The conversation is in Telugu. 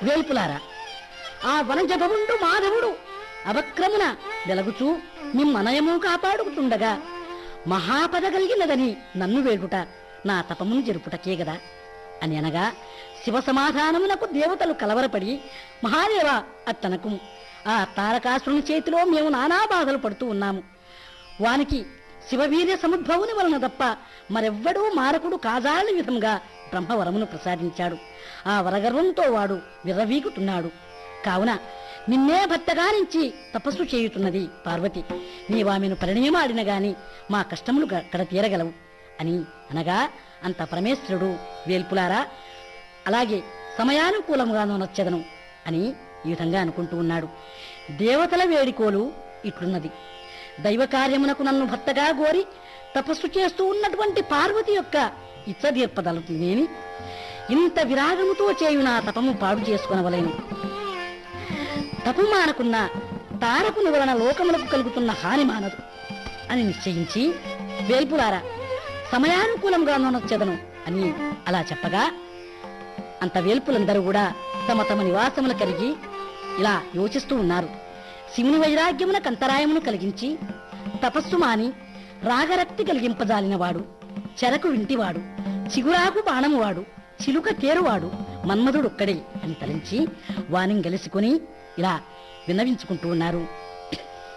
వేల్పులారా ఆ వనజభవుండు మాధవుడు అవక్రమున వెలగుచూ మిమ్మనయము కాపాడుకుతుండగా మహాపద కలిగినదని నన్ను వేడుట నా తపమును జరుపుటకే గదా అని అనగా శివ సమాధానమునకు దేవతలు కలవరపడి మహాదేవ అత్తనకు ఆ తారకాసురుని చేతిలో మేము నానా బాధలు పడుతూ ఉన్నాము వానికి శివవీర్య సముద్భవుని వలన తప్ప మరెవ్వడూ మారకుడు కాజాలని విధంగా బ్రహ్మవరమును ప్రసాదించాడు ఆ వరగర్వంతో వాడు విర్రవీగుతున్నాడు కావున నిన్నే భర్తగానించి తపస్సు చేయుతున్నది పార్వతి నీవామెను పరిణయమాడిన గాని మా కష్టములు గ- గడ తీరగలవు అని అనగా అంత పరమేశ్వరుడు వేల్పులారా అలాగే సమయానుకూలముగాను నచ్చదను అని ఈ విధంగా అనుకుంటూ ఉన్నాడు దేవతల వేడికోలు ఇట్లున్నది దైవ కార్యమునకు నన్ను భర్తగా గోరి తపస్సు చేస్తూ ఉన్నటువంటి పార్వతి యొక్క ఇచ్చదీర్పదలు తినేని ఇంత విరాగముతో చేయు నా తపము పాడు చేసుకొనవలేను తపు మానకున్న తారకుని వలన లోకములకు కలుగుతున్న హాని మానదు అని నిశ్చయించి వేల్పులారా సమయానుకూలంగా నొనొచ్చెదను అని అలా చెప్పగా అంత వేల్పులందరూ కూడా తమ తమ నివాసములు కలిగి ఇలా యోచిస్తూ ఉన్నారు శివుని వైరాగ్యమునకు అంతరాయమును కలిగించి తపస్సు మాని రాగరక్తి కలిగింపజాలినవాడు చెరకు వింటివాడు చిగురాకు బాణమువాడు చిలుక తేరువాడు మన్మధుడొక్కడే అని తలంచి వాణిని గెలుసుకొని ఇలా విన్నవించుకుంటూ ఉన్నారు